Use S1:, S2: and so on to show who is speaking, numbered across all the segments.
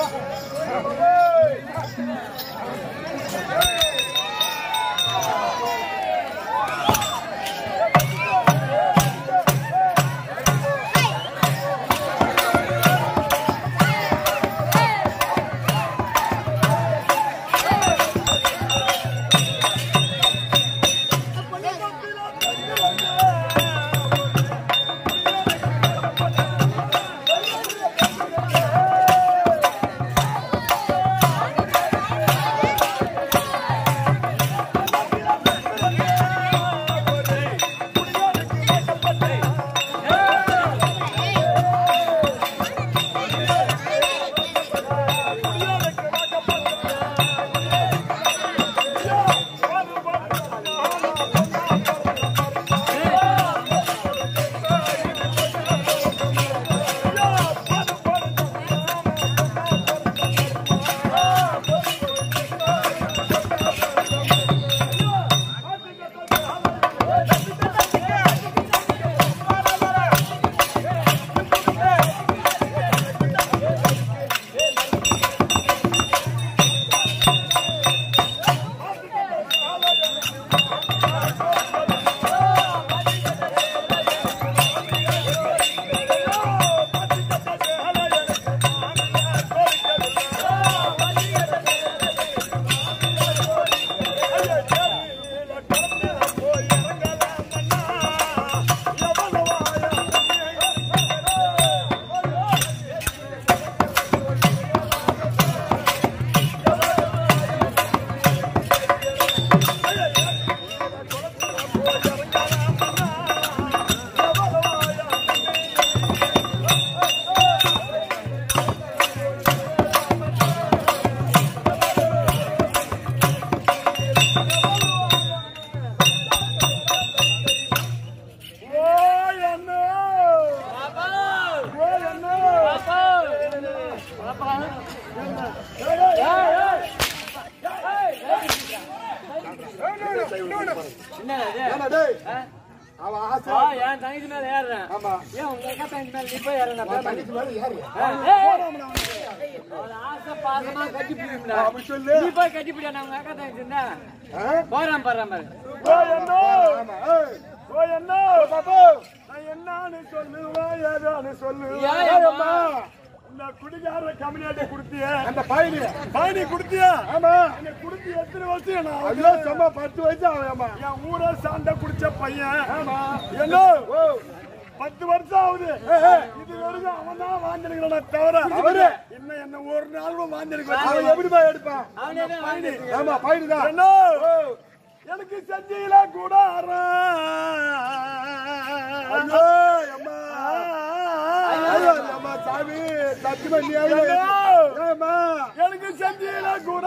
S1: ஏன்னா டேய், அவன் ஆசை
S2: ஆ, என் தங்கச்சி மேல ஏறுறேன்
S1: ஆமா
S2: ஏன் உங்க அக்கா தங்கச்சி மேல நீ போய் ஏறுறா
S1: அவன் தங்கச்சி மேல ஏறு.
S2: அவள ஆசை பாசமா கட்டி பிடிக்கா
S1: அப்படி சொல்லு
S2: நீ போய் கட்டி பிடியா நான் உங்க அக்கா தங்கச்சி இருந்தா
S1: ஆ?
S2: போறான் போறான் பாரு
S1: ஆமா ஏய். பாபு, நான் என்னன்னு சொல்லுவேன், ஏதான்னு சொல்லுவேன்.
S2: ஏன்
S1: ஏய்
S2: அம்மா?
S1: அம்மா,
S3: இந்த குடிகார கம்யூனிட்டி கொடுத்திய
S1: அந்த பயணி
S3: பயணி கொடுத்தியா
S1: ஆமா
S3: என்ன குடுத்து எத்தனை வருஷம் நான்
S1: ஐயோ சும்மா பத்து வயசு ஆகும் ஆமா
S3: என் ஊரை சாண்ட குடிச்ச பையன்
S1: ஆமா
S3: என்ன
S1: ஓ
S3: பத்து வருஷம் ஆகுது
S1: ஏய்.
S3: இது வரைக்கும் அவன் தான் வாங்கிருக்கிறான் தவிர
S1: அவரு?
S3: இன்னும் என்ன ஒரு நாளும் வாங்கிருக்க
S1: அவன் எப்படிப்பா எடுப்பான்
S2: அவனே தான் வாங்கி
S1: ஆமா பயணி தான்
S3: என்ன எனக்கு செஞ்சில கூட
S1: ஐயோ அம்மா ஐயோ அம்மா சாமி சத்தியமா நீ ஐயோ ஏம்மா
S3: எனக்கு செஞ்சில கூட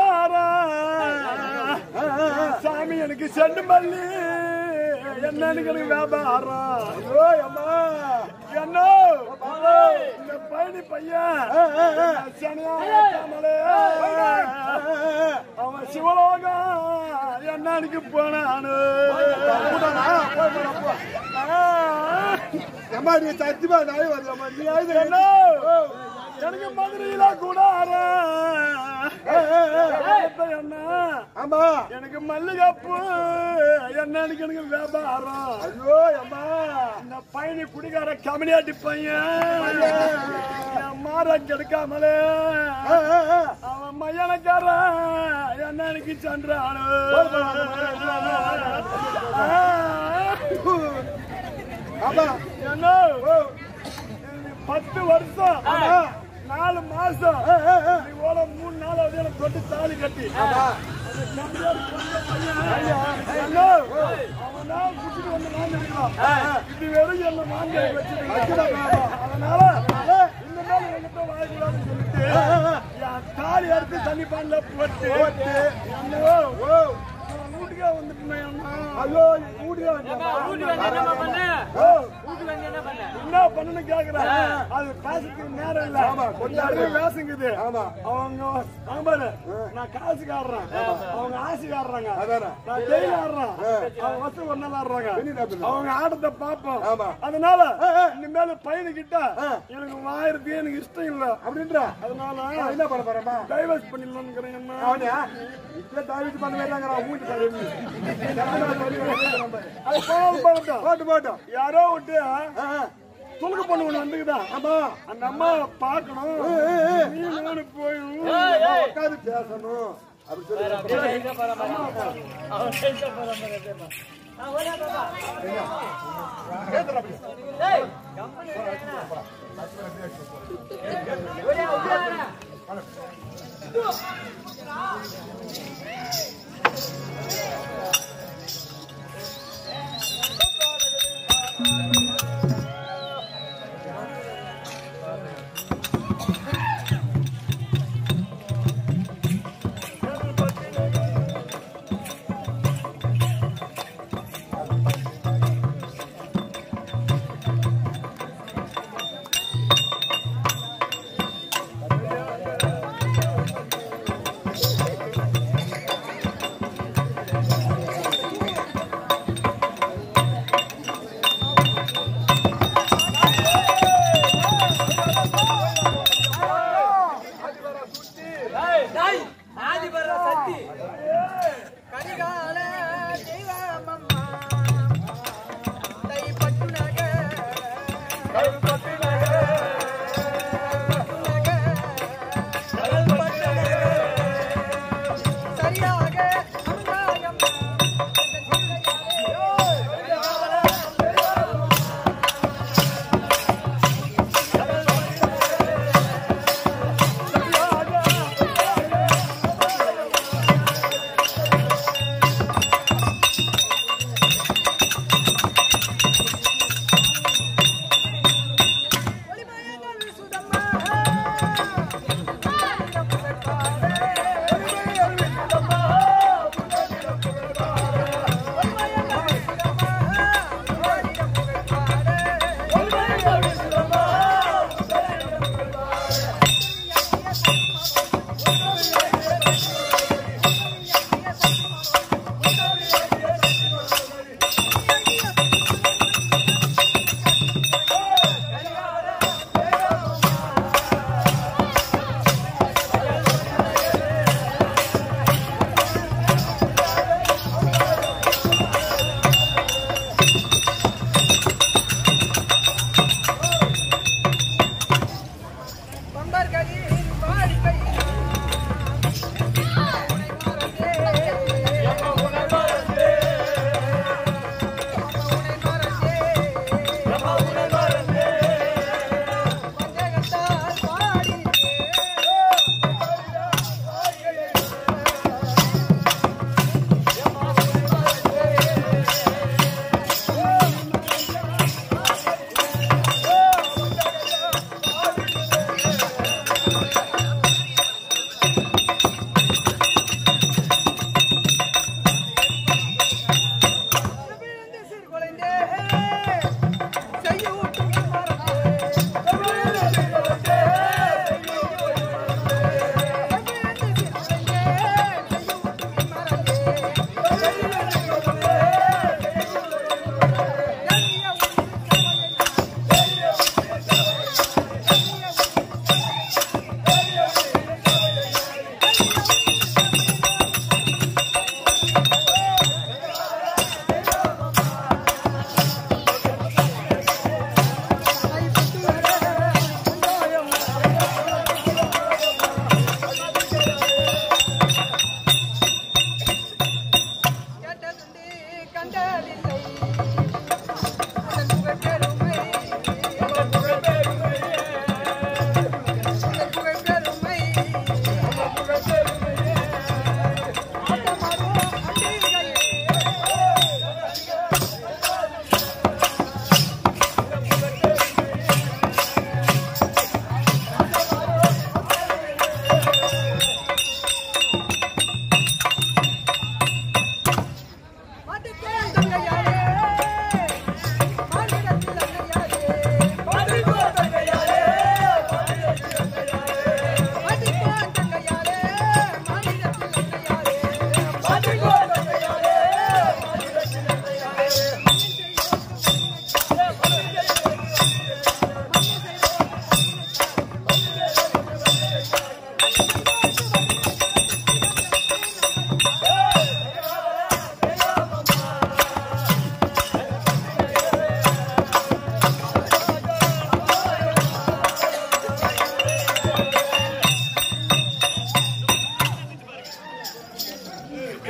S3: சாமி எனக்கு செண்டு மல்லி என்ன எனக்கு வியாபாரம்
S1: ஐயோ அம்மா
S3: என்ன இந்த பயணி பையன் சனியா வைக்காமலே அவன் சிவலோகம் என்னன்னு போனானு
S1: போடானா? போய் போடா, போ. அம்மா நீ சத்தியமா நாய் வரலம்மா நீ ஆயுத
S3: என்ன எனக்கு மதுரையில கூட என்ன
S1: ஆமா
S3: எனக்கு மல்லிகைப்பூ என்னன்னு எனக்கு வியாபாரம்
S1: ஐயோ அம்மா
S3: இந்த பையனி குடிகார கம்யூனிட்டி பையன் என் மாற கெடுக்காமலே
S1: ஆ, ஆ, ஆ.
S3: அவன் மையனக்காரன் என்ன எனக்கு சென்றானு
S1: ஆமா
S3: என்ன பத்து வருஷம் நாலு மாசம்
S1: ஆ, ஆ, ஆ.
S3: நீ ஓட மூணு நாளாவது எனக்கு தொட்டு தாலி கட்டி
S1: ஆமா
S3: என்ன? அவன் தான் குடிச்சிட்டு வந்து வாழ்ந்துருக்கான். இது வெறும் என்ன வாங்கி வச்சிருக்கான். அதனால இந்த நாள் என்கிட்ட வாங்கிக்கலாம்னு சொல்லிட்டு என் தாலி அறுத்து தண்ணி பான்ல போட்டு என்னவோ நான் வீட்டுக்கே வந்துட்டேன் அண்ணா.
S1: ஐயோ நீ கூடியா
S2: வீட்டுக்கு வந்து என்னம்மா பண்ண
S3: ஓ, வீட்டுக்கு
S2: வீட்டுக்கு வந்து என்ன பண்ண
S3: என்ன பண்ணணும் கேக்குறேன் அது பேசுறதுக்கு நேரம் இல்ல
S1: ஆமா,
S3: கொஞ்சம் நிறைய பேசுங்குது
S1: ஆமா.
S3: அவங்க அவங்க பாரு நான் காசுக்காரன் அவங்க ஆசைக்காரறாங்க
S1: அதானே.
S3: நான் ஜெயில ஆடுறேன் அவங்க வசதி ஒரு நாள் ஆடுறாங்க
S1: பின்ன என்ன பின்ன?
S3: அவங்க ஆட்டத்தை பார்ப்போம்
S1: ஆமா.
S3: அதனால இனிமேல பையனுக்கிட்ட எனக்கு வாயிறது எனக்கு இஷ்டம் இல்ல
S1: அப்படின்ற
S3: அதனால
S1: நான் என்ன பண்ண போறேம்மா
S3: டைவர்ஸ் பண்ணிடலாம்னு என்ன
S1: அவனியா இப்ப தாவிட்டு பண்ண வேண்டாங்கிறான் மூஞ்சி தலைவி
S3: அது போனாலும் போகட்டும்.
S1: போட்டு போட்டோம்
S3: யாரோ விட்டு துணுக்கு பொண்ணு ஒண்ணு வந்துக்குதான்
S1: ஆமா
S3: அந்த அம்மா பார்க்கணும் நீ நானு போய்
S1: உட்காந்து பேசணும் அப்படி சொல்லி
S2: அவன் பேச போறான் பாரு, எப்படிம்மா. ஆ, ஓடியா பாப்பா. ஏய், கம்பெனி வேணா. ஓடியா, ஓடியா. டேய், ஆதிபரா சக்தி
S4: கரிகால தெய்வமம்மா தை பட்டுனக சரியாக அங்காயம்மா
S3: சரியாக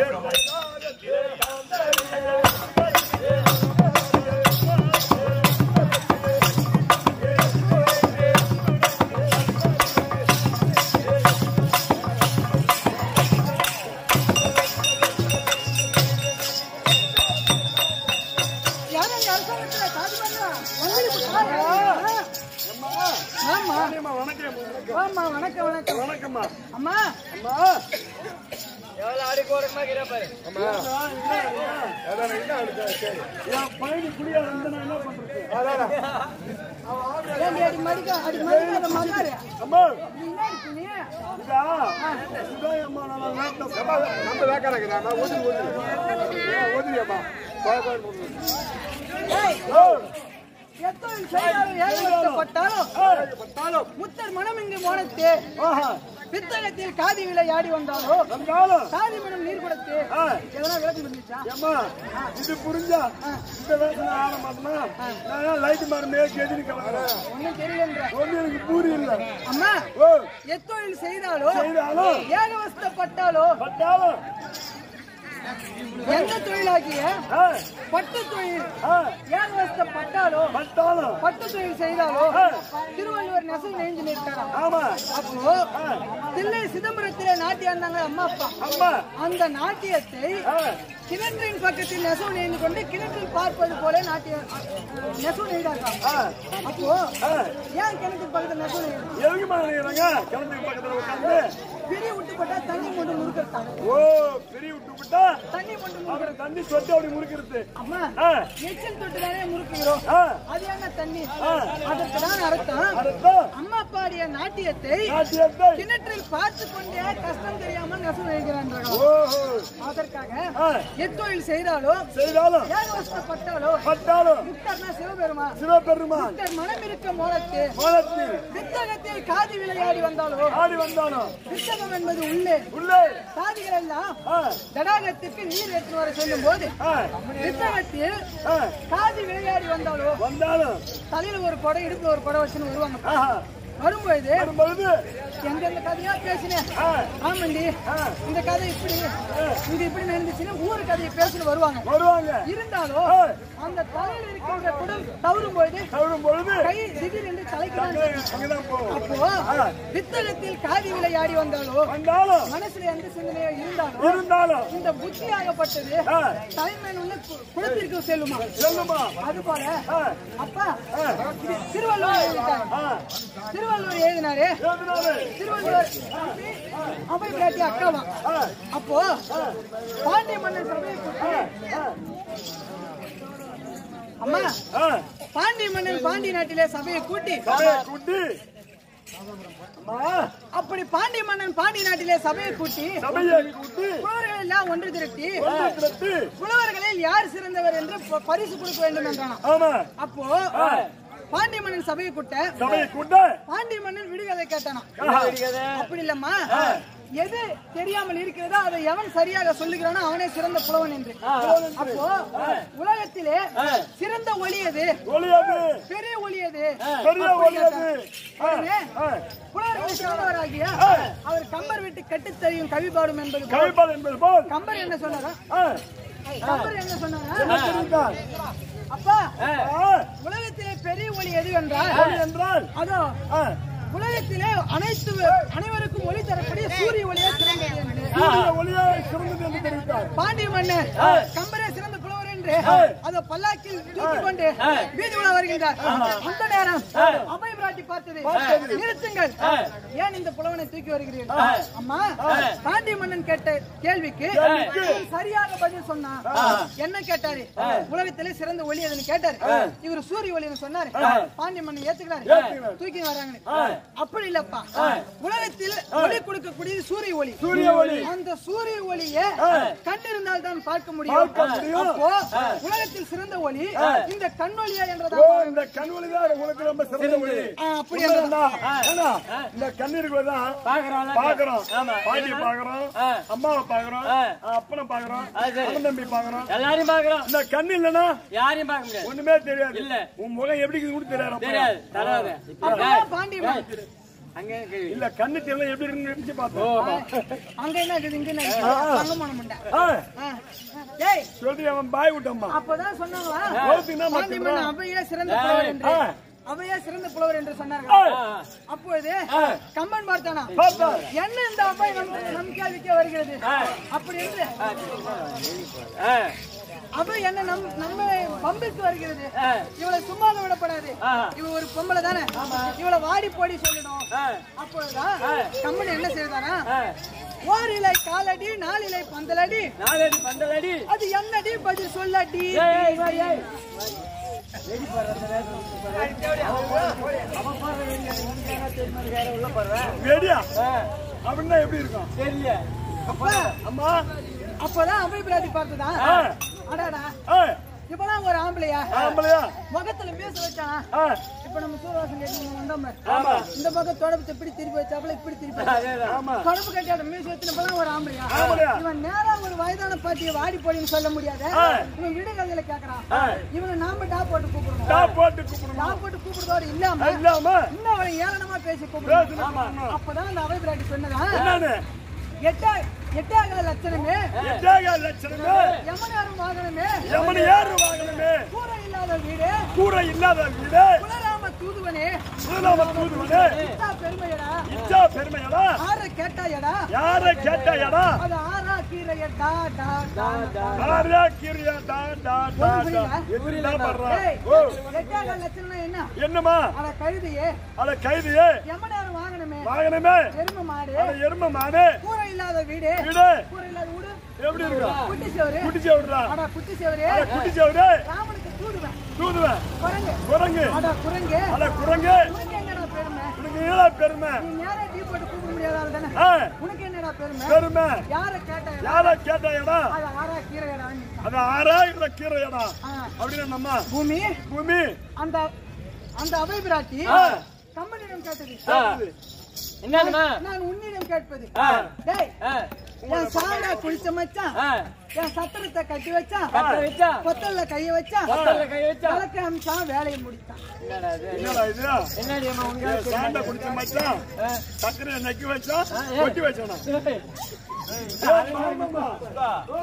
S4: யாரும் இந்த அரசாங்கத்துல காது பண்ணா? வந்துட்டு பாரு. ஆமா
S3: அம்மா, வணக்கம் வணக்கம்.
S4: ஆமா வணக்கம் வணக்கம்
S3: வணக்கம்மா
S4: அம்மா
S3: அம்மா
S2: எவ்வளவு அடி கோரமா இருக்கிற பாரு
S1: அதான் என்ன அடுத்த சரி
S3: என் பையனு குடியா வந்து நான் என்ன பண்றது
S1: அதான்
S4: ஏண்டி அடி மடிக்க அடி மடிக்காத மகாரு
S3: அம்மா
S4: நீ என்ன இருக்கு நீ
S3: இதா இதான் அம்மா நான் நாட்டில்
S1: நம்ம நம்ம வேக்காரங்க நான் ஓதி ஓதி ஓதியம்மா
S4: ஏய் எத்தனை செய்தாலும் ஏகப்பட்டாலும்
S1: பட்டாலும்
S4: முத்தர் மனம் இங்கு மோனத்து
S3: ஆஹா
S4: பித்தகத்தில் காதி விலை ஆடி வந்தாலோ
S3: வந்தாலும்
S4: காதி மனம் நீர் கொடுத்து
S3: ஆ.
S4: எதனா விளக்கம் இருந்துச்சா
S3: ஏம்மா இது புரிஞ்சா இந்த வேஷம் ஆட மாட்டேனா நான் லைட் மாறு மேற்கு எதிரி கிளம்புறேன்
S4: ஒண்ணும் தெரியலன்ற
S3: ஒண்ணு எனக்கு பூரி இல்ல
S4: அம்மா
S3: ஓ
S4: எத்தொழில் செய்தாலோ
S3: செய்தாலும்
S4: ஏகவஸ்தப்பட்டாலோ
S3: பட்டாலும்
S4: எந்த தொழிலாகிய
S3: ஆ,
S4: பட்டு தொழில்
S3: ஆ,
S4: ஏகவஸ்தப்பட்டாலோ
S3: பட்டாலும்
S4: பட்டு தொழில் செய்தாலோ
S3: ஆ.
S4: திருவள்ளுவர் நெசவு நெஞ்சு நிற்கிறான்
S3: ஆமா
S4: அப்போ தில்லை சிதம்பரத்திலே நாட்டியாண்டாங்க அம்மா அப்பா
S3: அம்மா
S4: அந்த நாட்டியத்தை
S3: ஆ,
S4: கிணற்றின் பக்கத்தில் நெசவு நெய்து கொண்டு கிணற்றில் பார்ப்பது போல நாட்டிய நெசவு நெய்தாங்க
S3: ஆ,
S4: அப்போ
S3: ஆ.
S4: ஏன் கிணற்றின் பக்கத்தில் நெசவு நெய்து
S3: எதுக்குமா நினைக்கிறாங்க கிணத்துக்கு பக்கத்துல உட்காந்து
S4: பெரிய விட்டு போட்டா தண்ணி கொண்டு முறுக்கிறாங்க
S3: ஓ பெரிய விட்டு விட்டா
S4: தண்ணி கொண்டு முறுக்கு
S3: அப்புறம் தண்ணி சொட்டு அப்படி முறுக்கிறது
S4: அம்மா
S3: ஆ,
S4: எச்சில் தொட்டு தானே முறுக்குகிறோம்
S3: ஆ,
S4: அது என்ன தண்ணி
S3: ஆ.
S4: அதற்கு தான் அர்த்தம்
S3: அடுத்தா
S4: அம்மா பாடிய நாட்டியத்தை
S3: நாட்டியத்தை
S4: கிணற்றில் பார்த்து கொண்டே கஷ்டம் தெரியாமல் நெசவு நெய்கிறார்கள்
S3: ஓஹோ
S4: அதற்காக
S3: ஆ,
S4: எத்தொழில் செய்தாலும்
S3: செய்தாலும்
S4: ஏகவசப்பட்டாலோ
S3: பட்டாலும்
S4: முக்தர்னா சிவபெருமா
S3: சிவபெருமான்
S4: முக்தர் மனம் இருக்க மோனத்து
S3: மனத்தில்
S4: வித்தகத்தில் காதி விளையாடி வந்தாலோ
S3: ஆடி வந்தாலும்
S4: வித்தகம் என்பது உள்ளே
S3: உள்ளே
S4: காதிகள் எல்லாம்
S3: ஆ,
S4: தடாகத்திற்கு நீர் ஏற்று வர சொல்லும் போது
S3: ஆ,
S4: வித்தகத்தில்
S3: ஆ,
S4: காதி விளையாடி வந்தாலோ
S3: வந்தாலும்
S4: தலையில ஒரு குடம் இடுப்புல ஒரு குடம் வச்சுன்னு வருவாங்க
S3: ஆஹா,
S4: வரும்பொழுது
S3: வரும்பொழுது
S4: எந்தெந்த கதையா பேசினேன்
S3: ஆ,
S4: ஆமாண்டி
S3: ஆ,
S4: இந்த கதை இப்படி இங்க இப்படி நடந்துச்சுன்னு ஊரு கதையை பேசிட்டு வருவாங்க
S3: வருவாங்க
S4: இருந்தாலும்
S3: ஆ.
S4: அந்த தலையில இருக்கின்ற குடம் தவறும் பொழுது
S3: தவறும் பொழுது
S4: கை திடீரென்று தலைக்கு தான்
S3: அங்கதான் போவோம்
S4: அப்போ
S3: ஆ.
S4: வித்தகத்தில் காதி விளையாடி வந்தாலோ
S3: வந்தாலும்
S4: மனசுல எந்த சிந்தனையோ இருந்தாலும்
S3: இருந்தாலும்
S4: இந்த புத்தியாகப்பட்டது
S3: ஆ.
S4: தலைமையில் உள்ள கு- குளத்திற்கு செல்லுமா
S3: சொல்லுமா
S4: அது போல
S3: ஆ,
S4: அப்பா இது திருவள்ளுவர் எழுதிட்டார்
S3: ஆ,
S4: திருவள்ளுவர் எழுதினாரு
S3: எழுதினாரு.
S4: திருவள்ளுவர் அவை பிராட்டி அக்காவா
S3: ஆ,
S4: அப்போ பாண்டிய மன்னன் சபையை கூட்டி,
S3: ஆ,
S4: அம்மா
S3: ஆ,
S4: பாண்டிய மன்னன் பாண்டிய நாட்டிலே சபையை கூட்டி
S3: சபையை கூட்டி அம்மா,
S4: அப்படி பாண்டிய மன்னன் பாண்டிய நாட்டிலே சபையை கூட்டி
S3: சபையை கூட்டி
S4: புலவர்கள் எல்லாம் ஒன்று திரட்டி
S3: ஒன்று திரட்டி,
S4: புலவர்களில் யார் சிறந்தவர் என்று ப- பரிசு கொடுக்க வேண்டும் என்றானா
S3: ஆமா
S4: அப்போ பாண்டிய மன்னன் சபையை கூட்ட
S3: சபையை கூட்ட
S4: பாண்டிய மன்னன் விடுகதை கேட்டானா
S3: ஆஹா,
S4: அப்படி இல்லம்மா எது தெரியாமல் இருக்கிறதோ அதை எவன் சரியாக சொல்லுகிறானோ அவனே சிறந்த புலவன் என்று அப்போ உலகத்திலே சிறந்த ஒளி எது
S3: ஒளியது
S4: பெரிய ஒளி எது
S3: பெரிய
S4: அப்படி
S3: ஒளியது
S4: கேட்டான். உடனே
S3: ஆ,
S4: புலவர்கள் சிறந்தவராகிய அவர் கம்பர் விட்டு கட்டுத்தறியும் கவி பாடும் என்பது போல்
S3: கவிப்பால் என்பது போல்
S4: கம்பர் என்ன சொன்னாரா
S3: ஆ,
S4: கம்பர் என்ன சொன்னாரா
S3: என்ன தெரிவித்தார்?
S4: அப்பா
S3: ஆ,
S4: உலகத்திலே பெரிய ஒளி எது என்றால்
S3: ஒளி என்றால்
S4: அதோ
S3: ஆ,
S4: உலகத்திலே அனைத்து அனைவருக்கும் ஒளி தரக்கூடிய சூரிய ஒளியே சிறந்தது என்று
S3: சூரிய ஒளியாக சிறந்தது என்று தெரிவித்தார்
S4: பாண்டிய மன்னர் கம்பரே சிறந்த புலவர் என்று அதை பல்லாக்கில் தூக்கிக் கொண்டு வீதி உலா வருகின்றார் அந்த நேரம் அபய பிராட்டி பார்த்தது நிறுத்துங்கள் ஏன் இந்த புலவனை தூக்கி வருகிறீர்கள் அம்மா பாண்டிய மன்னன் கேட்ட கேள்விக்கு இவர் சரியாக பதில் சொன்னார் என்ன கேட்டாரு உலகத்திலே சிறந்த ஒளி எதுன்னு கேட்டாரு இவர் சூரிய ஒளின்னு சொன்னாரு பாண்டிய மன்னன் ஏத்துக்கிறாரு தூக்கி வராங்கன்னு அப்படி இல்லப்பா உலகத்தில் ஒளி கொடுக்கக்கூடியது சூரிய ஒளி
S3: சூரிய ஒளி
S4: அந்த சூரிய ஒளியை கண் இருந்தால் தான் பார்க்க முடியும்
S3: பார்க்க முடியும்.
S4: அப்போ உலகத்தில் சிறந்த ஒளி இந்த கண்ணொளியா
S3: ஓ
S4: என்றதான்
S3: இந்த கண் ஒளிதான் உங்களுக்கு ரொம்ப சிறந்த ஒளி
S4: ஆ, அப்படி என்றதான்
S3: ஏன்னா, இந்த கண்ணீருக்குள்ள தான்
S2: பாக்குறோம்ல
S3: பாக்குறோம்
S2: ஆமா.
S3: பாட்டியை பாக்குறோம் அம்மாவை பாக்குறோம் அப்பனை பாக்குறோம்
S2: அது சரி.
S3: அண்ணன் தம்பி பாக்குறோம்
S2: எல்லாரையும் பாக்குறோம்
S3: இந்த கண்ணு இல்லனா
S2: யாரையும் பார்க்க முடியாது
S3: ஒண்ணுமே தெரியாது
S2: இல்ல.
S3: உன் முகம் எப்படி இருக்குது கூட தெரியாது
S2: தெரியாது தராது
S4: அப்பதான் பாண்டியன்
S2: அங்க கேள்வி
S3: இல்ல கண்ணு தெரியல எப்படி இருக்குன்னு நினைச்சு பார்த்தோம்
S4: அங்க என்ன இருக்குது இங்க என்ன இருக்குது தங்கமான முண்டை
S3: ஆ,
S4: ஆ. டேய்
S3: சொல்லி அவன் பாய் விட்டம்மா
S4: அப்பதான் சொன்னாங்களா
S3: கோபினா
S4: சாந்தி
S3: மட்டும்தான்.
S4: மன்னன் அவையே சிறந்த புலவர் என்று
S3: ஆ.
S4: அவையே சிறந்த புலவர் என்று சொன்னார்கள்
S3: ஆ.
S4: அப்பொழுது கம்பன் பார்த்தானா
S3: பார்த்தா.
S4: என்ன இந்த அவை நம் நம் கேள்விக்கே வருகிறது அப்படி என்று
S2: ஆ,
S4: அவை என்ன நம் நம்ம பம்புக்கு வருகிறது
S2: ஆ.
S4: இவளை சும்மா விடப்படாது
S2: ஆ.
S4: இவ ஒரு பொம்பளை தானே இவளை வாடி போடி சொல்லணும்
S2: ஆ,
S4: அப்பொழுதுதான் கம்பன் என்ன செய்தானா
S2: ஆ.
S4: ஓரிலை காலடி நாலிலை பந்தலடி
S2: நாலடி பந்தலடி
S4: அது என்னடி பதில் சொல்லடி
S2: ஏய், ஏய், ஏய், ஏய்.
S3: வெடியா
S2: ஆ,
S3: அப்படின்னா எப்படி இருக்கும்
S2: தெரியல
S4: அப்பா
S3: அம்மா
S4: அப்பதான் அவை பிராட்டி பார்த்ததா
S3: ஆ.
S4: அடாடா
S3: ஆ,
S4: இப்பதான் ஒரு ஆம்பளையா
S3: ஆம்பளையா
S4: முகத்துல மீச வச்சானா
S3: ஆ,
S4: இப்ப நம்ம சூரவாசன் கேட்டு வந்தோம்
S3: ஆமா.
S4: இந்த பக்கம் தொடப்பு இப்படி திருப்பி வச்சாப்புல இப்படி திருப்பி வச்சாப்புல.
S2: அதேதான்
S3: ஆமா
S4: தொடப்பு கட்டியாட மீச வச்சுனப்பதான் ஒரு ஆம்பளையா
S3: ஆம்பளையா?
S4: இவன் நேரா ஒரு வயதான பாட்டியை வாடி போடின்னு சொல்ல முடியாது
S3: ஆ.
S4: இவன் விடுகதையில கேக்குறான்
S3: ஆ.
S4: இவனை நாம டா போட்டு கூப்பிடணும்
S3: டாப் போட்டு கூப்பிடணும்
S4: டா போட்டு கூப்பிடுறதோடு இல்லாம
S3: இல்லாம
S4: இன்னும் அவளை ஏளனமா பேசி கூப்பிடணும்
S3: பேசணும்
S4: அப்பதான் அந்த அவை பிராட்டி சொன்னதா
S3: என்னன்னு
S4: எட்டா எட்டாகல லட்சணமே
S3: எட்டாக லட்சணமே
S4: யமனாரும் வாகனமே
S3: எமனி ஏறு வாங்கணுமே
S4: கூரை இல்லாத வீடு
S3: கூரை இல்லாத வீடு
S4: குலராம தூதுவனே
S3: சுதாம தூதுவனே
S4: இத்தா பெருமையடா
S3: இச்சா பெருமையடா
S4: ஆற கேட்டாயடா
S3: யார கேட்ட எடா
S4: அது ஆறா கீரைய டா டா டா டா.
S3: யாரா கிரியா டா டா டா டா எப்படிதான் பண்றா
S4: ஏய்,
S3: ஓ
S4: எட்டாக லட்சணம் என்ன
S3: என்னம்மா
S4: அட கழுதையே
S3: அட கைதியே
S4: யமனாரும் வாகனமே
S3: வாங்கணுமே
S4: எரும மாடு
S3: அட எரும மாடு
S4: கூரை இல்லாத வீடு
S3: வீடு
S4: கூரை இல்லாத வீடு
S3: எப்படி இருக்கும்
S4: குட்டி சேவரு
S3: குட்டி செவிடுறா
S4: அட குட்டி சேவரு
S3: அட குட்டி செவிடு
S4: ராமனுக்கு தூதுவன்
S3: தூதுவன்
S4: குரங்கு
S3: குரங்கு
S4: அட குரங்கு
S3: அட குரங்கு
S4: உனக்கு என்னடா பெருமை
S3: உனக்கு ஈழ பெருமை
S4: நீ நேரா டீ போட்டு கூப்பிட முடியாத ஆள் தானே
S3: ஆ,
S4: உனக்கு என்னடா பெருமை
S3: பெருமை
S4: யார கேட்டாயடா
S3: யார கேட்ட எடா
S4: அது ஆறா கீரையடா
S3: அது ஆறா இல்ல கீரை எடா
S4: ஆ.
S3: அப்படின்னு நம்ம
S4: பூமி
S3: பூமி
S4: அந்த அந்த அவை பிராட்டி
S3: ஆ.
S4: கம்பனிடம் கேட்டது
S3: கேட்டது.
S2: என்னதுமா
S4: நான் உன்னிடம் கேட்பது
S2: ஆ.
S4: டேய்
S2: ஆ,
S4: என் சாண்டா குளிச்ச மச்சான்
S2: ஆ.
S4: என் சத்திரத்தை கட்டி வச்சான்
S2: கட்ட வச்சா
S4: கொத்தல்ல கைய வச்சான்
S2: கொத்தல்ல கை வச்சா
S4: விளக்க அமிச்சான் வேலையை முடித்தான்
S2: என்னடா இது
S3: என்னடா இது
S2: என்னடி அம்மா உங்க
S3: ஏய், சாண்டை குடிச்ச மச்சான் சக்கரை நக்கி வச்சா கொட்டி வச்சானா ஏய், மாமம்மா. ஓ,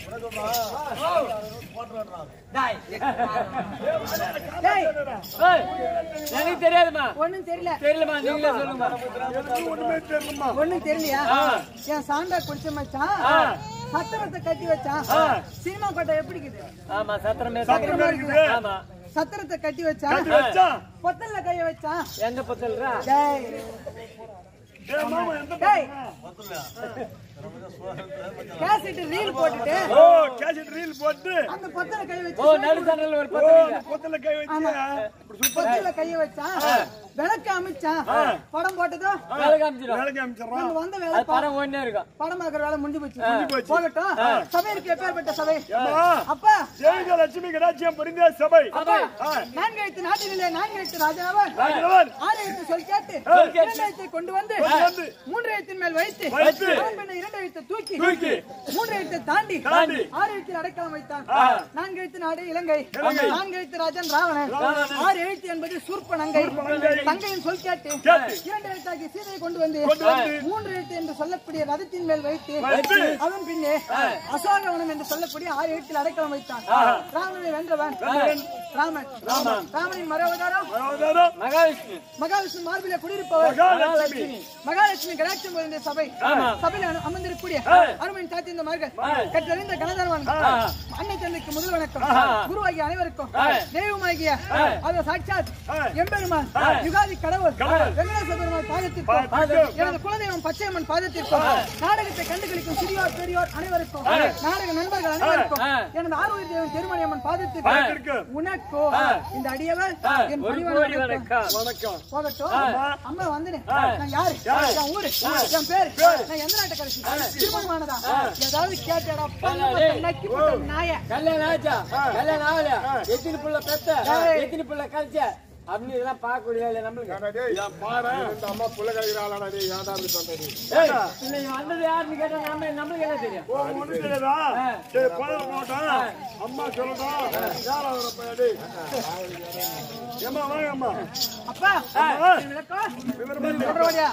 S2: டாய்
S4: டேய்
S2: ஏய், எனக்கு தெரியாதுமா
S4: ஒண்ணும் தெரியல
S2: தெரியலமா நீங்களே சொல்லுங்க
S3: எனக்கு ஒண்ணுமே தெரியலம்மா
S4: ஒண்ணும் தெரியலையா
S2: ஆ.
S4: என் சாண்டா குடிச்ச மச்சான்
S2: ஆ.
S4: சத்திரத்தை கட்டி வச்சான் சினிமா கோட்டை எப்படி இருக்குது
S2: ஆமா சத்திரமே
S3: சத்திரமே இருக்குது.
S2: ஆமா
S4: சத்திரத்தை கட்டி வச்சான்
S3: கட்டி வச்சா
S4: கொத்தல்ல கைய வச்சான்
S2: எங்க பத்தல்றா
S4: டேய்
S3: ஏய், மாமா எந்த
S4: டேய்
S3: பக்கமா?
S4: கேசட் ரீல் போட்டுட்டு
S3: ஓ கேசட் ரீல் போட்டு
S4: அந்த கொத்தல கை வச்சு
S2: ஓ நடு சேனல்ல ஒரு
S3: ஓ
S2: பத்தல்
S3: அந்த பொத்தல கை வச்சு
S4: கொத்தல கைய வச்சான் விளக்கு அமைச்சான் படம் போட்டதோ
S2: வேலை காமிச்சிடும்
S3: வேலைக்கு அமைச்சிடறான்
S4: வந்து வந்த
S2: அது
S4: வேலை
S2: படம் ஒண்ணே இருக்கும்
S4: படம் பார்க்கற வேலை முடிஞ்சு போச்சு
S3: போச்சு.
S4: போகட்டும் சபைக்கு எப்பேற்பட்ட சபை
S3: ஏம்மா,
S4: அப்பா
S3: ஜெயித லட்சுமி கடாட்சியம் புரிந்த சபை
S4: அப்பா
S3: ஆ,
S4: நான்கு எழுத்து நாட்டிலே நான்கு எழுத்து ராஜாவன்
S3: ராஜனவன்,
S4: ஆறு எழுத்து சொல் கேட்டு
S2: சொல் கேட்டு.
S4: இரண்டு எழுத்தை கொண்டு வந்து
S3: கொண்டு வந்து,
S4: மூன்று எழுத்தின் மேல் வைத்து
S3: வைத்து,
S4: அவன் பின்ன இரண்டு எழுத்தை தூக்கி
S3: தூக்கி,
S4: மூன்று எழுத்தை தாண்டி
S3: தாண்டி,
S4: ஆறு எழுத்தில் அடைக்கலம் வைத்தான்
S3: ஆ.
S4: நான்கு எழுத்து நாடு இலங்கை
S3: இலங்கை.
S4: நான்கு எழுத்து ராஜன் ராவணன் ஆறு எழுத்து என்பது சூர்பனங்கை
S3: சூர்ப்பனங்கை.
S4: தங்கையின் சொல் கேட்டு
S3: கேட்டு.
S4: இரண்டு எழுத்தாகி சீதையை கொண்டு வந்து
S3: கொண்டு வந்து,
S4: மூன்று எழுத்து என்று சொல்லக்கூடிய ரதத்தின் மேல் வைத்து
S3: வைத்து,
S4: அவன் பின்னே அசோகவனம் என்று சொல்லக்கூடிய ஆறு எழுத்தில் அடைக்கலம் வைத்தான் ராவணனை வென்றவன் ராமன் ராமனின் மரவதாரம்
S3: அவதாரம்,
S4: மகாவிஷ்ணு மகாவிஷ்ணு மார்பிலே குடியிருப்பவர்
S3: மகாலட்சுமி,
S4: மகாலட்சுமி கடாட்சம் பொருந்திய சபை சபையில் அம- அமர்ந்திருக்கக்கூடிய அருமையின் தாத்திந்த மார்கள் கற்றறிந்த கணதர்வன் அன்னை தந்தைக்கு முதல் வணக்கம் குருவாகிய அனைவருக்கும் தெய்வமாகிய அது சாட்சாத் எம்பெருமான் யுகாதி கடவுள் வெங்கடேச பெருமாள் பாதத்திற்கும்
S3: பாதத்திற்கும்.
S4: எனது குலதெய்வம் பச்சையம்மன் பாதத்திற்கும் நாடகத்தை கண்டுகளிக்கும் சிறியோர் பெரியோர் அனைவருக்கும் நாடக நண்பர்கள் அனைவருக்கும் எனது ஆரோக்கிய தேவன் திருமணியம்மன் பாதத்திற்கும்
S3: பாதத்திற்கும்.
S4: உனக்கோ இந்த அடியவன் என்
S2: ஒரு
S4: பணிவான
S2: கோடி
S4: வணக்கம்.
S2: வணக்கம்
S3: வணக்கம்
S4: போகட்டும் அம்மா வந்துனேன் நான் யாரு என் ஊரு என் பேரு நான் எந்த நாட்டுக்கரசி திருமணமானதா ஏதாவது கேட்டடா பல்லு மட்டும் நக்கி போட்ட நாய
S2: கல்யாணம் ஆச்சா கல்யாணம் ஆகல எத்தனை புள்ள பெத்த எத்தனை புள்ள கழிச்ச அப்படின்னு இதெல்லாம் பார்க்கக்கூடிய இல்லை நம்மளுக்கு
S1: ஏன்டா டேய்,
S3: ஏன் பாரு
S1: இந்த அம்மா புள்ள கழிக்கிறாளா டேய் ஏன்டா இப்படி பண்ற நீ
S3: ஏய்,
S2: இல்லை இவன் வந்தது யாருன்னு கேட்டா நம்ம நம்மளுக்கு என்ன தெரியும்
S3: ஓ, ஒண்ணும் தெரியாதா? சரி, போதும், போகட்டும். அம்மா சொல்லட்டும். யார் அவரை பையன், டேய்? ஏம்மா, வாங்க, அம்மா.
S4: அப்பா
S3: அம்மா,
S4: விளக்கம்
S3: விவரமா சொல்லு.
S4: சொல்றவடியா?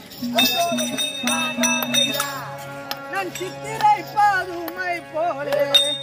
S4: நான் சித்திரை பாதுமை போலே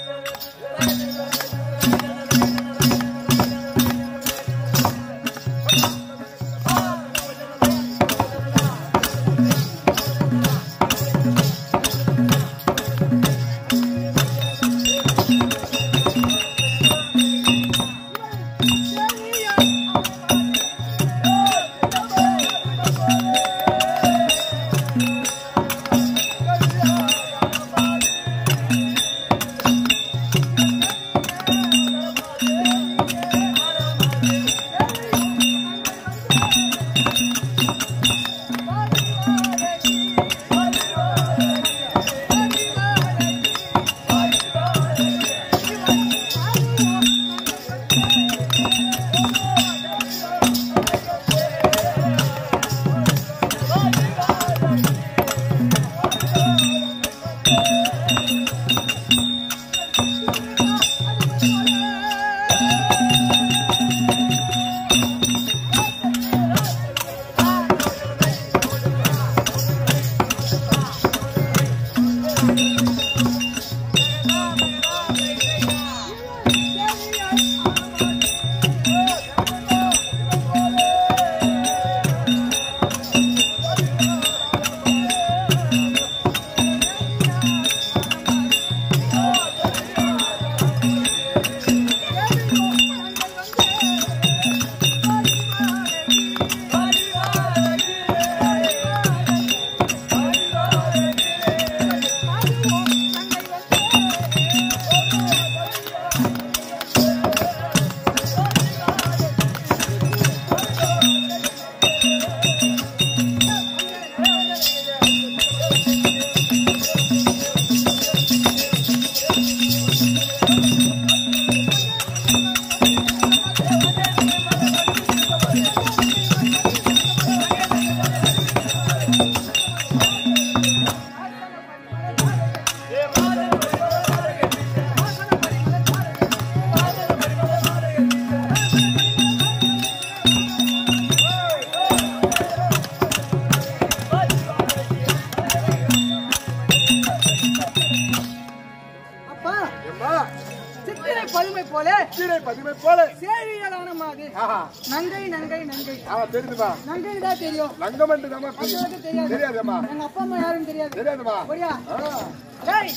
S4: அப்பா
S1: ஏம்மா
S4: சித்திரை பதுமை போல
S1: கீரை பதிமை போல
S4: சேழியலான மாது
S1: ஆஹா
S4: நங்கை நங்கை நங்கை
S1: ஆ தெரியுதுமா
S4: நங்கை தான் தெரியும்
S1: லங்கமண்டு தாமா
S4: அதுக்கு தெரியாது
S1: தெரியாதுமா
S4: எங்க அப்பா அம்மா யாருன்னு தெரியாது
S1: தெரியாதுமா
S4: போடியா
S1: ஆ
S4: டேய்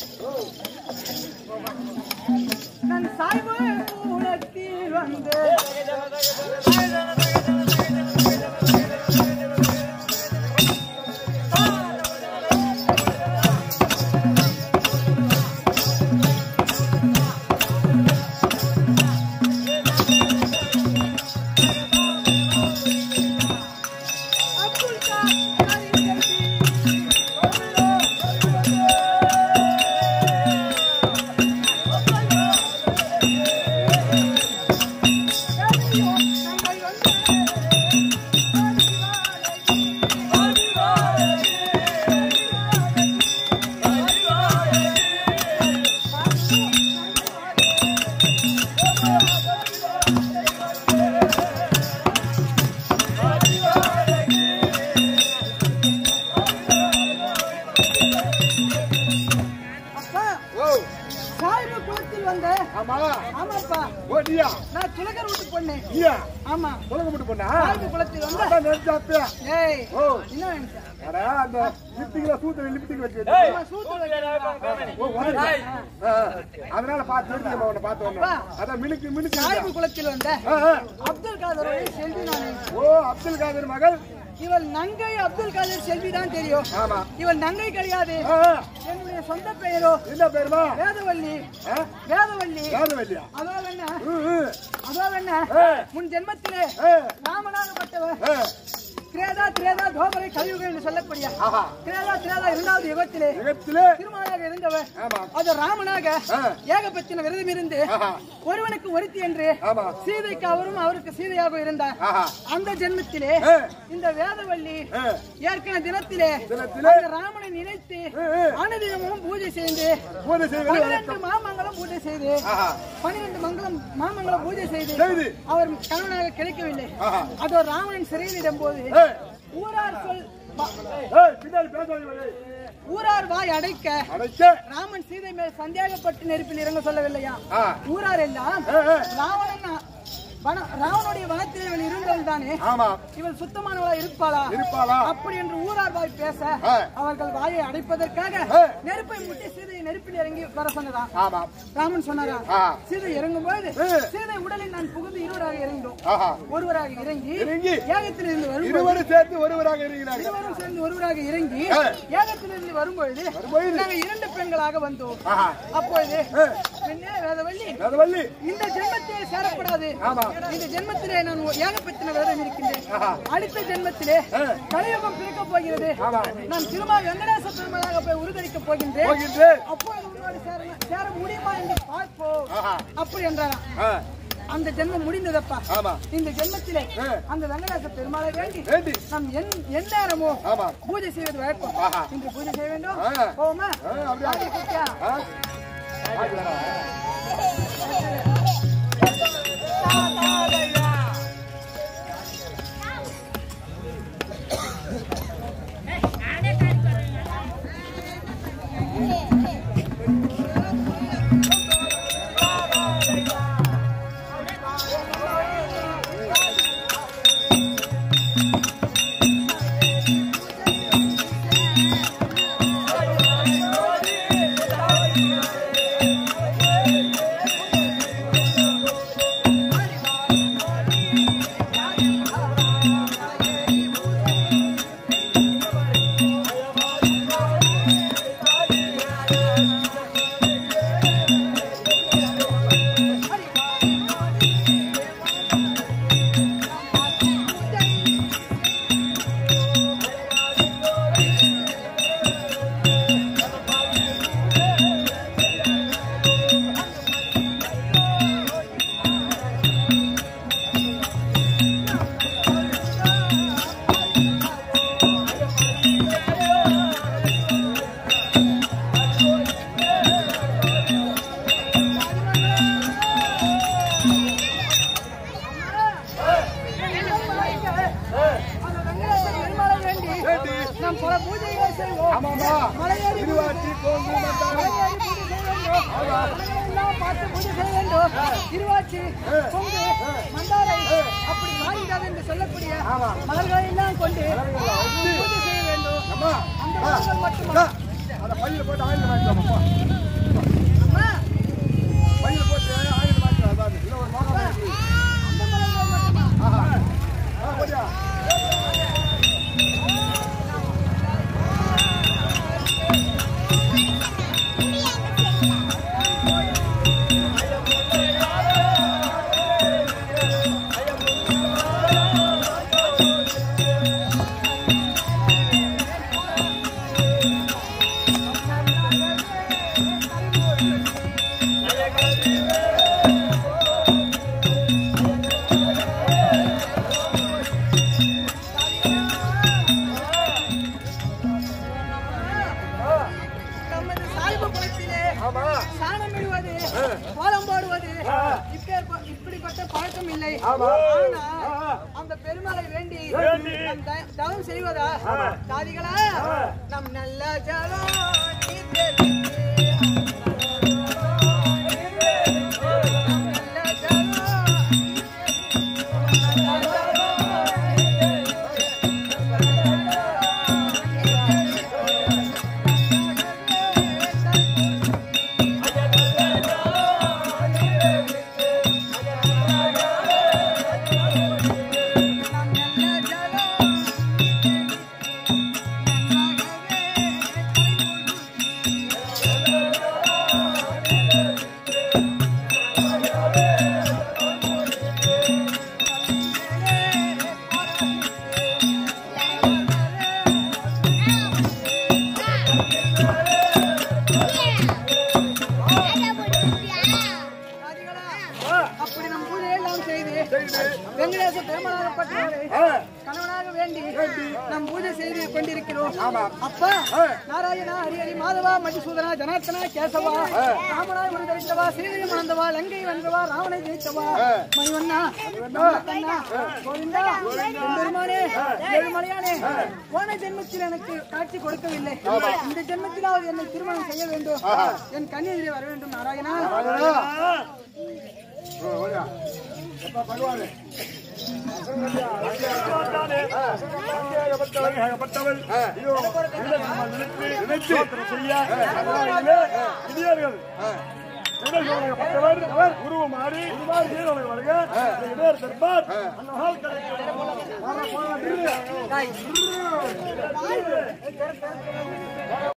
S4: நான் சாய்வு உலகத்தில் வந்து அப்துல் காதர் அப்பா
S1: ஓ
S4: சாய்வு குளத்தில் வந்த
S1: ஆமா
S4: ஆமாப்பா
S1: ஓ நீயா
S4: நான் துலகர் வீட்டு பொண்ணு
S1: நீயா
S4: ஆமா
S1: சொல்லுங்க மட்டும் பண்ணா
S4: சாய்வு குளத்தில் வந்த
S1: அதான் நினைச்சாப்பியா
S4: ஏய்
S1: ஓ
S4: என்ன வேணும் சார்
S1: அட அந்த லிப்டிக்ல சூத்துல லிப்டிக் வச்சு
S4: அம்மா சூத்து வைக்கிறீங்களா?
S1: ஓ உனக்கு? ஆ, ஆ. அதனால பார்த்து எடுத்துக்கமா உன்னை பார்த்து
S4: அப்பா.
S1: ஒண்ணு அதான் மினுக்கு மினுக்கு
S4: சாய்வு குளத்தில் வந்த
S1: ஆ, ஆ.
S4: அப்துல் காதரோட செல்வி நானே
S1: ஓ அப்துல் காதர் மகள்
S4: இவள் நங்கை அப்துல் காதர் செல்வி தான் தெரியும்
S1: ஆமா
S4: இவள் நங்கை கிடையாது
S1: ஆ, ஆ.
S4: என்னுடைய சொந்த பெயரோ
S1: என்ன பேருமா
S4: வேதவள்ளி
S1: ஆ?
S4: வேதவள்ளி
S1: யாதவல்லியா
S4: அதோ என்ன
S1: ம், ம்.
S4: அதோ என்ன
S1: ஆ.
S4: முன் ஜென்மத்திலே
S1: ஆ,
S4: ராமனாகப்பட்டவர்
S1: ஆ.
S4: திரேதா திரேதா தோபரை கலியுகம் என்று சொல்லக்கூடிய
S1: ஆஹா.
S4: திரேதா திரேதா இரண்டாவது யுகத்திலே
S1: யுகத்திலே
S4: திருமணமாக இருந்தவர்
S1: ஆமா.
S4: அது ராமனாக
S1: ஆ.
S4: ஏகபத்தின விரதம் இருந்து
S1: ஆஹா.
S4: ஒருவனுக்கு ஒருத்தி என்று
S1: ஆமா.
S4: சீதைக்கு அவரும் அவருக்கு சீதையாக இருந்தார்
S1: ஆஹா.
S4: அந்த ஜென்மத்திலே
S1: ஆ.
S4: இந்த வேதவள்ளி
S1: ஆ.
S4: ஏற்கனவே தினத்திலே
S1: தினத்திலே
S4: அந்த ராமனை நினைத்து
S1: ஆ, ஆ.
S4: அனுதினமும் பூஜை செய்து
S1: பூஜை செய்வது
S4: பன்னிரண்டு மாமங்கலம் பூஜை செய்து
S1: ஆஹா.
S4: பன்னிரண்டு மங்கலம் மாமங்கலம் பூஜை செய்து
S1: செய்து.
S4: அவர் கணவனாக கிடைக்கவில்லை
S1: ஆஹா.
S4: அதோ ராவணன் சிறையிலிடும் போது
S1: ஏய்,
S4: ஊரார் சொல் வா-
S1: ஏய், பின்னாடி பேசாதீங்க.
S4: ஊரார் வாய் அடைக்க
S1: அடைக்க.
S4: ராமன் சீதை மேல் சந்தேகப்பட்டு நெருப்பில் இறங்க சொல்லவில்லையா
S1: ஆ.
S4: ஊரார் எல்லாம்
S1: ஏ, ஏ.
S4: ராவணன் வன ராவனுடைய வனத்தில் இவள் இருந்தவள் தானே
S1: ஆமா
S4: இவள் சுத்தமானவளா இருப்பாளா
S1: இருப்பாளா
S4: அப்படி என்று ஊரார் வாய் பேச
S1: ஆ.
S4: அவர்கள் வாயை அடைப்பதற்காக
S1: ஆ.
S4: நெருப்பை முட்டி சீதையை நெருப்பில் இறங்கி வர சொன்னதா
S1: ஆமா
S4: ராமன் சொன்னாரா
S1: ஆ.
S4: சீதை இறங்கும் பொழுது
S1: ஆ.
S4: சீதை உடலில் நான் புகுந்து இருவராக இறங்கினோம்
S1: ஆஹா
S4: ஒருவராக இறங்கி
S1: இறங்கி.
S4: ஏகத்தில் இருந்து வரும்போது
S1: இருவரும் சேர்த்து ஒருவராக இருக்கிறார்கள்
S4: இருவரும் சேர்ந்து ஒருவராக இறங்கி
S1: ஆ.
S4: ஏகத்திலிருந்து வரும்பொழுது
S1: வரும்பொழுது.
S4: நாங்கள் இரண்டு பெண்களாக வந்தோம்
S1: ஆஹா
S4: அப்பொழுது
S1: ஆ.
S4: பெண்ணே வேதவள்ளி
S1: வேதவல்லி
S4: இந்த ஜென்மத்திலே சேரப்படாது
S1: ஆமா.
S4: இந்த ஜென்மத்திலே நான் ஒரு ஏகப்பத்தின விரதம் இருக்கின்றேன்
S1: ஆஹா.
S4: அடுத்த ஜென்மத்திலே
S1: ஆ.
S4: கலியுகம் பிறக்க போகிறது
S1: ஆமா.
S4: நான் திரும்ப வெங்கடேச பெருமளாக போய் உருதரிக்க போகின்றேன்
S1: போகின்றேன்.
S4: அப்பொழுது உன்னோடு சேர சேர முடியுமா என்று பார்ப்போம்
S1: ஆஹா.
S4: அப்படி என்றாராம்
S1: ஆ,
S4: அந்த ஜென்மம் முடிந்ததப்பா
S1: ஆமா
S4: இந்த ஜென்மத்திலே
S1: ஆ.
S4: அந்த வெங்கடேச பெருமாளை வேண்டி
S1: வேண்டி
S4: நாம் என் எந்நேரமோ
S1: ஆமா
S4: பூஜை செய்வது வழக்கம்
S1: ஆஹா.
S4: இன்று பூஜை செய்ய வேண்டும்
S1: ஆ.
S4: போவோமா
S1: ஆ, அப்படியா?
S4: வாடி குட்டியா.
S1: ஆ? ஆ,
S4: அந்த வெங்கடேச பெருமாளை வேண்டி
S1: வேண்டி.
S4: நாம் பல பூஜைகளை செய்வோம்
S1: ஆமாமா
S4: மலையேறி பூஜை
S1: திருவாச்சி கோங்கு மந்தாரம்
S4: மலையேறி பூஜை செய்ய வேண்டும் மலையெல்லாம் பார்த்து பூஜை செய்ய வேண்டும் திருவாச்சி கொங்கு மந்தாரை அப்படி மாறிடாது என்று சொல்லக்கூடிய
S1: ஆமா.
S4: மலர்களை எல்லாம் கொண்டு
S1: வச்சு.
S4: பூஜை செய்ய வேண்டும்
S1: அம்மா
S4: அந்த
S1: ஆ,
S4: மலர்கள்
S1: ஆ,
S4: மட்டுமல்ல
S1: அந்த பையில போட்டு ஆயில் வாங்கிக்கலாமா
S4: அம்மா,
S1: பையில போட்டு ஆயில் வாங்கிக்கலாம் அதான் இல்ல ஒரு மாதம் ஆயிடுச்சு.
S4: அந்த மலர்கள் மட்டுமா
S1: ஆஹா ஆ, போடியா
S4: நமது சாய்பு குளத்திலே
S1: ஆமா
S4: சாணம் இடுவது கோலம் போடுவது இப்பேற்ப- இப்படிப்பட்ட பழக்கம் இல்லை
S1: ஆமா.
S4: ஆனா, அந்த பெருமாளை வேண்டி நம் த- தவம் செய்வதா தாதிகளா நம் நல்ல ஜலம் நீர் தெளித்து, நம் நல்ல ஜலம் நம் நல்ல ஜலம் நன்றாகவே நாம் பூஜை செய்து கொண்டிருக்கிறோம் அப்பா நாராயணா ஹரிஹரி மாதவா மதுசூதனா ஜனார்த்தனா கேசவா ராமனாய் மனு தரித்தவா சீதையை மணந்தவா லங்கை வென்றவா ராவணை ஜெயித்தவா மணிவண்ணா கண்ணா கோவிந்தா பெருமானே ஏழுமலையானே போன ஜென்மத்தில் எனக்கு காட்சி கொடுக்கவில்லை இந்த ஜென்மத்திலாவது என்னை திருமணம் செய்ய வேண்டும் என் கண்ணெதிரே வர வேண்டும் நாராயணா
S3: ஏகப்பட்டவள் இதோ இதை நம்ம நினைத்து நினைத்து செய்ய இதிலே இடியார்கள் பட்டவர் உருவம் மாறி உருவாறு வீரர்கள் வருக இடர் தர்பார் அந்த நாள் கிடைக்கும் வர போன